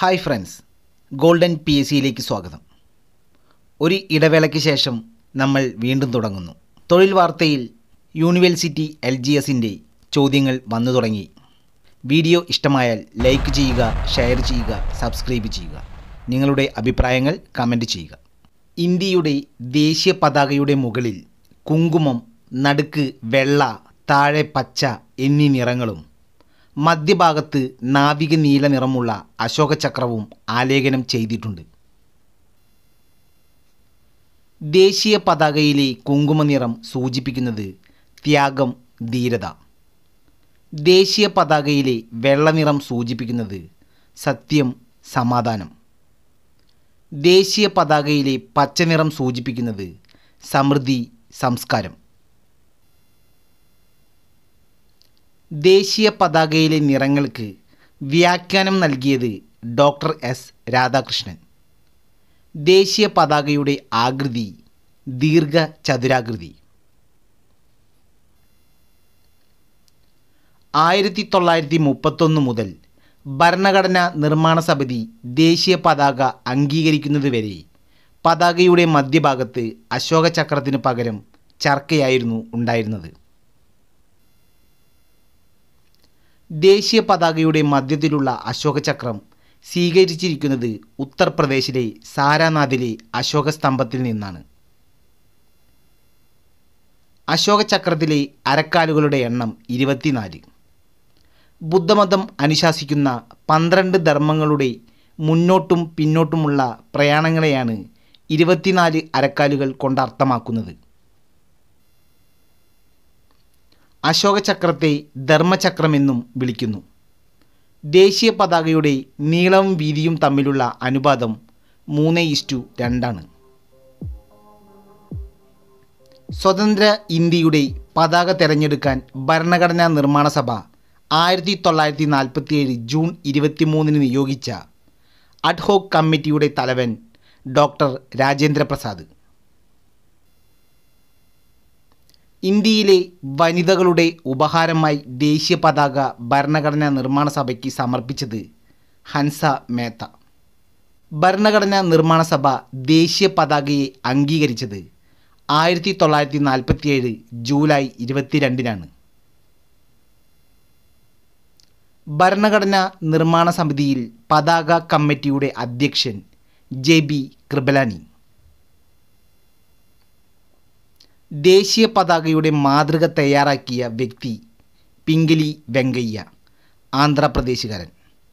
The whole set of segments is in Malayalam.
hi friends golden P S സിയിലേക്ക് സ്വാഗതം ഒരു ഇടവേളയ്ക്ക് ശേഷം നമ്മൾ വീണ്ടും തുടങ്ങുന്നു തൊഴിൽ വാർത്തയിൽ യൂണിവേഴ്സിറ്റി എൽ ജി എസിൻ്റെ ചോദ്യങ്ങൾ വന്നു തുടങ്ങി വീഡിയോ ഇഷ്ടമായാൽ ലൈക്ക് ചെയ്യുക ഷെയർ ചെയ്യുക സബ്സ്ക്രൈബ് ചെയ്യുക നിങ്ങളുടെ അഭിപ്രായങ്ങൾ കമൻറ്റ് ചെയ്യുക ഇന്ത്യയുടെ ദേശീയ പതാകയുടെ മുകളിൽ കുങ്കുമം നടുക്ക് വെള്ള താഴെ പച്ച എന്നീ നിറങ്ങളും മധ്യഭാഗത്ത് നാവിക നീല നിറമുള്ള അശോകചക്രവും ആലേഖനം ചെയ്തിട്ടുണ്ട് ദേശീയ പതാകയിലെ കുങ്കുമ നിറം സൂചിപ്പിക്കുന്നത് ത്യാഗം ധീരത ദേശീയ പതാകയിലെ വെള്ള നിറം സൂചിപ്പിക്കുന്നത് സത്യം സമാധാനം ദേശീയ പതാകയിലെ പച്ച നിറം സൂചിപ്പിക്കുന്നത് സമൃദ്ധി സംസ്കാരം ദേശീയ പതാകയിലെ നിറങ്ങൾക്ക് വ്യാഖ്യാനം നൽകിയത് ഡോക്ടർ എസ് രാധാകൃഷ്ണൻ ദേശീയ പതാകയുടെ ആകൃതി ദീർഘചതുരാകൃതി ആയിരത്തി തൊള്ളായിരത്തി മുപ്പത്തൊന്ന് മുതൽ ഭരണഘടനാ നിർമ്മാണ സമിതി ദേശീയ പതാക അംഗീകരിക്കുന്നതുവരെ പതാകയുടെ മധ്യഭാഗത്ത് അശോക ചക്രത്തിനു പകരം ചർക്കയായിരുന്നു ഉണ്ടായിരുന്നത് ദേശീയ പതാകയുടെ മധ്യത്തിലുള്ള അശോക ചക്രം സ്വീകരിച്ചിരിക്കുന്നത് ഉത്തർപ്രദേശിലെ സാരാനാഥിലെ അശോക സ്തംഭത്തിൽ നിന്നാണ് അശോക ചക്രത്തിലെ അരക്കാലുകളുടെ എണ്ണം ഇരുപത്തിനാല് ബുദ്ധമതം അനുശാസിക്കുന്ന പന്ത്രണ്ട് ധർമ്മങ്ങളുടെ മുന്നോട്ടും പിന്നോട്ടുമുള്ള പ്രയാണങ്ങളെയാണ് ഇരുപത്തിനാല് അരക്കാലുകൾ കൊണ്ട് അർത്ഥമാക്കുന്നത് അശോകചക്രത്തെ ധർമ്മചക്രമെന്നും വിളിക്കുന്നു ദേശീയ പതാകയുടെ നീളവും വീതിയും തമ്മിലുള്ള അനുപാതം മൂന്ന് ഇസ്റ്റു രണ്ടാണ് സ്വതന്ത്ര ഇന്ത്യയുടെ പതാക തിരഞ്ഞെടുക്കാൻ ഭരണഘടനാ നിർമ്മാണ സഭ ആയിരത്തി തൊള്ളായിരത്തി നാൽപ്പത്തിയേഴ് ജൂൺ ഇരുപത്തിമൂന്നിന് നിയോഗിച്ച അഡ്ഹോക് കമ്മിറ്റിയുടെ തലവൻ ഡോക്ടർ രാജേന്ദ്ര പ്രസാദ് ഇന്ത്യയിലെ വനിതകളുടെ ഉപഹാരമായി ദേശീയ പതാക ഭരണഘടനാ നിർമ്മാണ സഭയ്ക്ക് സമർപ്പിച്ചത് ഹൻസ മേത്ത ഭരണഘടനാ നിർമ്മാണ സഭ ദേശീയ പതാകയെ അംഗീകരിച്ചത് ആയിരത്തി തൊള്ളായിരത്തി നാൽപ്പത്തിയേഴ് ജൂലൈ ഇരുപത്തിരണ്ടിനാണ് ഭരണഘടനാ നിർമ്മാണ സമിതിയിൽ പതാക കമ്മിറ്റിയുടെ അധ്യക്ഷൻ ജെ ബി കൃപലാനി ദേശീയ പതാകയുടെ മാതൃക തയ്യാറാക്കിയ വ്യക്തി പിംഗലി വെങ്കയ്യ ആന്ധ്രാപ്രദേശുകാരൻ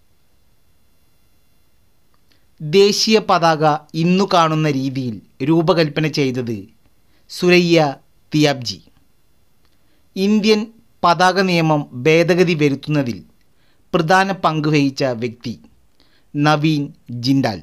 ദേശീയ പതാക ഇന്നു കാണുന്ന രീതിയിൽ രൂപകൽപ്പന ചെയ്തത് സുരയ്യ തിയാബ്ജി ഇന്ത്യൻ പതാക നിയമം ഭേദഗതി വരുത്തുന്നതിൽ പ്രധാന പങ്ക് വഹിച്ച വ്യക്തി നവീൻ ജിൻഡാൽ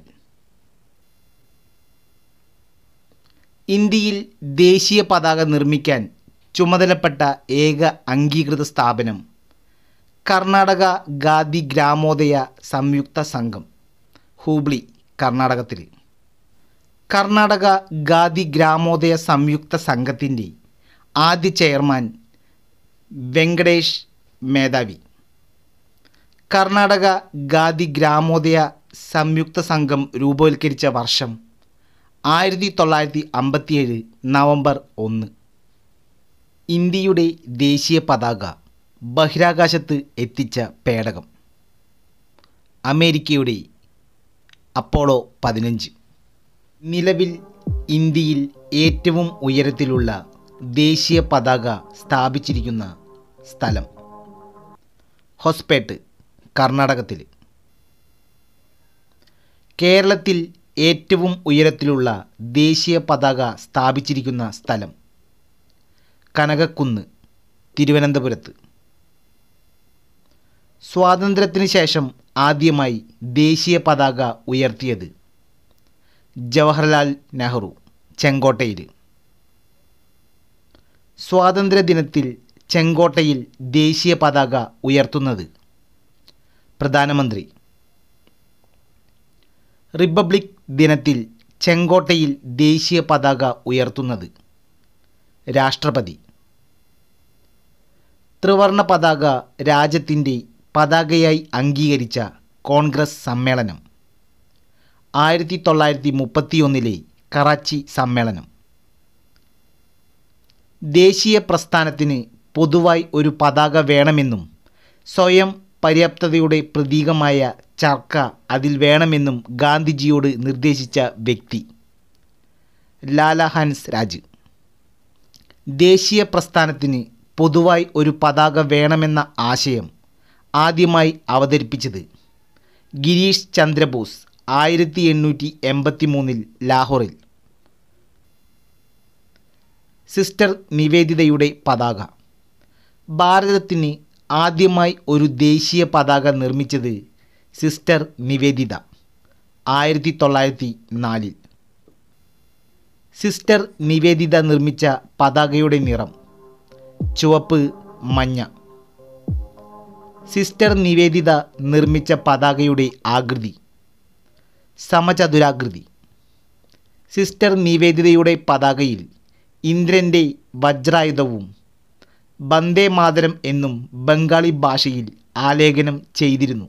ഇന്ത്യയിൽ ദേശീയ പതാക നിർമ്മിക്കാൻ ചുമതലപ്പെട്ട ഏക അംഗീകൃത സ്ഥാപനം കർണാടക ഖാദി ഗ്രാമോദയ സംയുക്ത സംഘം ഹൂബ്ലി കർണാടകത്തിൽ കർണാടക ഖാദി ഗ്രാമോദയ സംയുക്ത സംഘത്തിൻ്റെ ആദ്യ ചെയർമാൻ വെങ്കടേഷ് മേധാവി കർണാടക ഖാദി ഗ്രാമോദയ സംയുക്ത സംഘം രൂപവൽക്കരിച്ച വർഷം ആയിരത്തി തൊള്ളായിരത്തി അമ്പത്തിയേഴ് നവംബർ ഒന്ന് ഇന്ത്യയുടെ ദേശീയ പതാക ബഹിരാകാശത്ത് എത്തിച്ച പേടകം അമേരിക്കയുടെ അപ്പോളോ പതിനഞ്ച് നിലവിൽ ഇന്ത്യയിൽ ഏറ്റവും ഉയരത്തിലുള്ള ദേശീയ പതാക സ്ഥാപിച്ചിരിക്കുന്ന സ്ഥലം ഹൊസ്പേട്ട് കർണാടകത്തിൽ കേരളത്തിൽ ഏറ്റവും ഉയരത്തിലുള്ള ദേശീയ പതാക സ്ഥാപിച്ചിരിക്കുന്ന സ്ഥലം കനകക്കുന്ന് തിരുവനന്തപുരത്ത് സ്വാതന്ത്ര്യത്തിന് ശേഷം ആദ്യമായി ദേശീയ പതാക ഉയർത്തിയത് ജവഹർലാൽ നെഹ്റു ചെങ്കോട്ടയിൽ സ്വാതന്ത്ര്യദിനത്തിൽ ചെങ്കോട്ടയിൽ ദേശീയ പതാക ഉയർത്തുന്നത് പ്രധാനമന്ത്രി റിപ്പബ്ലിക് ദിനത്തിൽ ചെങ്കോട്ടയിൽ ദേശീയ പതാക ഉയർത്തുന്നത് രാഷ്ട്രപതി ത്രിവർണ പതാക രാജ്യത്തിൻ്റെ പതാകയായി അംഗീകരിച്ച കോൺഗ്രസ് സമ്മേളനം ആയിരത്തി തൊള്ളായിരത്തി മുപ്പത്തിയൊന്നിലെ കറാച്ചി സമ്മേളനം ദേശീയ പ്രസ്ഥാനത്തിന് പൊതുവായി ഒരു പതാക വേണമെന്നും സ്വയം പര്യാപ്തതയുടെ പ്രതീകമായ ചർക്ക അതിൽ വേണമെന്നും ഗാന്ധിജിയോട് നിർദ്ദേശിച്ച വ്യക്തി ലാല ഹൻസ് രാജ് ദേശീയ പ്രസ്ഥാനത്തിന് പൊതുവായി ഒരു പതാക വേണമെന്ന ആശയം ആദ്യമായി അവതരിപ്പിച്ചത് ഗിരീഷ് ചന്ദ്രബോസ് ആയിരത്തി എണ്ണൂറ്റി എൺപത്തി മൂന്നിൽ ലാഹോറിൽ സിസ്റ്റർ നിവേദിതയുടെ പതാക ഭാരതത്തിന് ആദ്യമായി ഒരു ദേശീയ പതാക നിർമ്മിച്ചത് സിസ്റ്റർ നിവേദിത ആയിരത്തി തൊള്ളായിരത്തി നാലിൽ സിസ്റ്റർ നിവേദിത നിർമ്മിച്ച പതാകയുടെ നിറം ചുവപ്പ് മഞ്ഞ സിസ്റ്റർ നിവേദിത നിർമ്മിച്ച പതാകയുടെ ആകൃതി സമചതുരാകൃതി സിസ്റ്റർ നിവേദിതയുടെ പതാകയിൽ ഇന്ദ്രൻ്റെ വജ്രായുധവും വന്ദേ മാതരം എന്നും ബംഗാളി ഭാഷയിൽ ആലേഖനം ചെയ്തിരുന്നു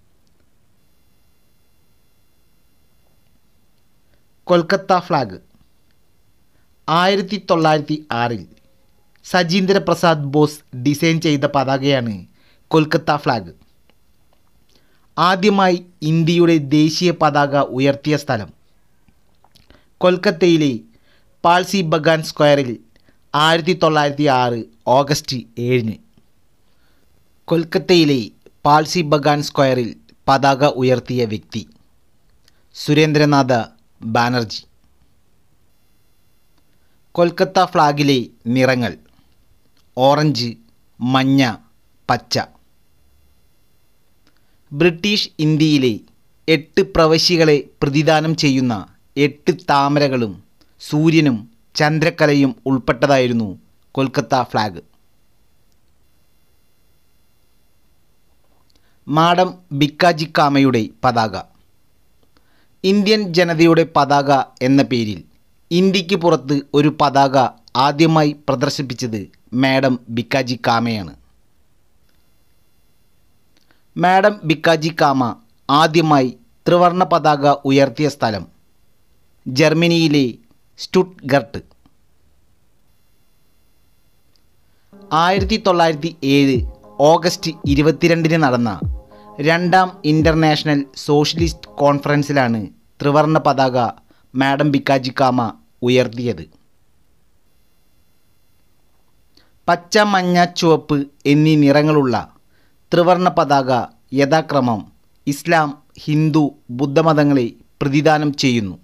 കൊൽക്കത്ത ഫ്ലാഗ് ആയിരത്തി തൊള്ളായിരത്തി ആറിൽ സജീന്ദ്ര പ്രസാദ് ബോസ് ഡിസൈൻ ചെയ്ത പതാകയാണ് കൊൽക്കത്ത ഫ്ലാഗ് ആദ്യമായി ഇന്ത്യയുടെ ദേശീയ പതാക ഉയർത്തിയ സ്ഥലം കൊൽക്കത്തയിലെ പാൾസി ബഗാൻ സ്ക്വയറിൽ ആയിരത്തി തൊള്ളായിരത്തി ആറ് ഓഗസ്റ്റ് ഏഴിന് കൊൽക്കത്തയിലെ പാൾസി ബഗാൻ സ്ക്വയറിൽ പതാക ഉയർത്തിയ വ്യക്തി സുരേന്ദ്രനാഥ ബാനർജി കൊൽക്കത്ത ഫ്ലാഗിലെ നിറങ്ങൾ ഓറഞ്ച് മഞ്ഞ പച്ച ബ്രിട്ടീഷ് ഇന്ത്യയിലെ എട്ട് പ്രവശ്യകളെ പ്രതിദാനം ചെയ്യുന്ന എട്ട് താമരകളും സൂര്യനും ചന്ദ്രക്കലയും ഉൾപ്പെട്ടതായിരുന്നു കൊൽക്കത്ത ഫ്ലാഗ് മാഡം ബിക്കാജി കാമയുടെ പതാക ഇന്ത്യൻ ജനതയുടെ പതാക എന്ന പേരിൽ ഇന്ത്യക്ക് പുറത്ത് ഒരു പതാക ആദ്യമായി പ്രദർശിപ്പിച്ചത് മാഡം ബിക്കാജി കാമയാണ് മാഡം ബിക്കാജി കാമ ആദ്യമായി ത്രിവർണ പതാക ഉയർത്തിയ സ്ഥലം ജർമ്മനിയിലെ സ്റ്റുട്ട്ഗർട്ട് ആയിരത്തി തൊള്ളായിരത്തി ഏഴ് ഓഗസ്റ്റ് ഇരുപത്തിരണ്ടിന് നടന്ന രണ്ടാം ഇൻ്റർനാഷണൽ സോഷ്യലിസ്റ്റ് കോൺഫറൻസിലാണ് ത്രിവർണ പതാക മാഡം ബിക്കാജി കാമ ഉയർത്തിയത് പച്ച മഞ്ഞ ചുവപ്പ് എന്നീ നിറങ്ങളുള്ള ത്രിവർണ പതാക യഥാക്രമം ഇസ്ലാം ഹിന്ദു ബുദ്ധമതങ്ങളെ പ്രതിദാനം ചെയ്യുന്നു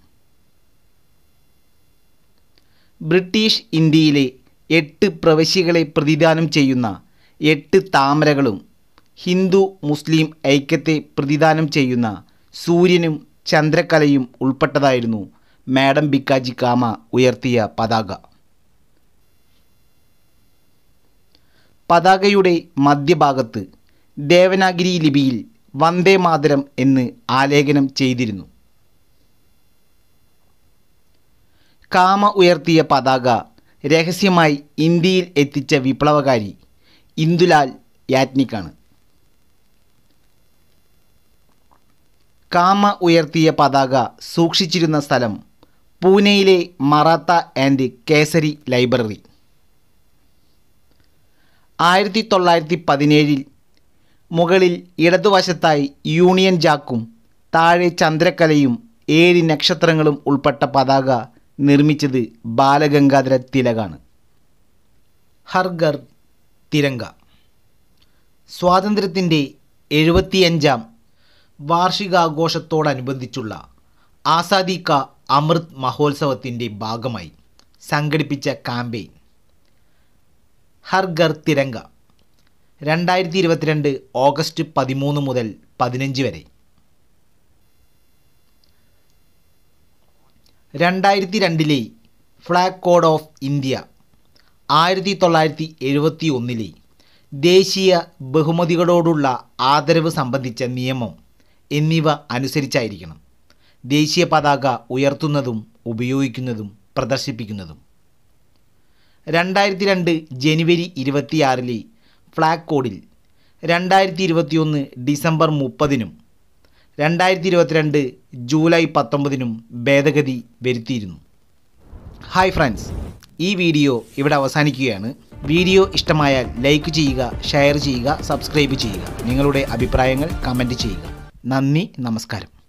ബ്രിട്ടീഷ് ഇന്ത്യയിലെ എട്ട് പ്രവശ്യകളെ പ്രതിദാനം ചെയ്യുന്ന എട്ട് താമരകളും ഹിന്ദു മുസ്ലിം ഐക്യത്തെ പ്രതിദാനം ചെയ്യുന്ന സൂര്യനും ചന്ദ്രക്കലയും ഉൾപ്പെട്ടതായിരുന്നു മാഡം ബിക്കാജി കാമ ഉയർത്തിയ പതാക പതാകയുടെ മധ്യഭാഗത്ത് ദേവനാഗിരി ലിപിയിൽ വന്ദേ മാതരം എന്ന് ആലേഖനം ചെയ്തിരുന്നു കാമ ഉയർത്തിയ പതാക രഹസ്യമായി ഇന്ത്യയിൽ എത്തിച്ച വിപ്ലവകാരി ഇന്ദുലാൽ യാറ്റ്നിക്കാണ് കാമ ഉയർത്തിയ പതാക സൂക്ഷിച്ചിരുന്ന സ്ഥലം പൂനെയിലെ മറാത്ത ആൻഡ് കേസരി ലൈബ്രറി ആയിരത്തി തൊള്ളായിരത്തി പതിനേഴിൽ മുകളിൽ ഇടതുവശത്തായി യൂണിയൻ ജാക്കും താഴെ ചന്ദ്രക്കലയും ഏഴ് നക്ഷത്രങ്ങളും ഉൾപ്പെട്ട പതാക നിർമ്മിച്ചത് ബാലഗംഗാധര തിലകാണ് ഹർഗർ തിരങ്ക സ്വാതന്ത്ര്യത്തിൻ്റെ എഴുപത്തിയഞ്ചാം വാർഷികാഘോഷത്തോടനുബന്ധിച്ചുള്ള ആസാദി കാ അമൃത് മഹോത്സവത്തിൻ്റെ ഭാഗമായി സംഘടിപ്പിച്ച കാമ്പയിൻ ഹർ ഘർ തിരങ്ക രണ്ടായിരത്തി ഇരുപത്തിരണ്ട് ഓഗസ്റ്റ് പതിമൂന്ന് മുതൽ പതിനഞ്ച് വരെ രണ്ടായിരത്തി രണ്ടിലെ ഫ്ലാഗ് കോഡ് ഓഫ് ഇന്ത്യ ആയിരത്തി തൊള്ളായിരത്തി എഴുപത്തി ഒന്നിലെ ദേശീയ ബഹുമതികളോടുള്ള ആദരവ് സംബന്ധിച്ച നിയമം എന്നിവ അനുസരിച്ചായിരിക്കണം ദേശീയ പതാക ഉയർത്തുന്നതും ഉപയോഗിക്കുന്നതും പ്രദർശിപ്പിക്കുന്നതും രണ്ടായിരത്തി രണ്ട് ജനുവരി ഇരുപത്തിയാറിലെ ഫ്ലാഗ് കോഡിൽ രണ്ടായിരത്തി ഇരുപത്തിയൊന്ന് ഡിസംബർ മുപ്പതിനും രണ്ടായിരത്തി ഇരുപത്തിരണ്ട് ജൂലൈ പത്തൊമ്പതിനും ഭേദഗതി വരുത്തിയിരുന്നു ഹായ് ഫ്രണ്ട്സ് ഈ വീഡിയോ ഇവിടെ അവസാനിക്കുകയാണ് വീഡിയോ ഇഷ്ടമായാൽ ലൈക്ക് ചെയ്യുക ഷെയർ ചെയ്യുക സബ്സ്ക്രൈബ് ചെയ്യുക നിങ്ങളുടെ അഭിപ്രായങ്ങൾ കമൻറ്റ് ചെയ്യുക നന്ദി നമസ്കാരം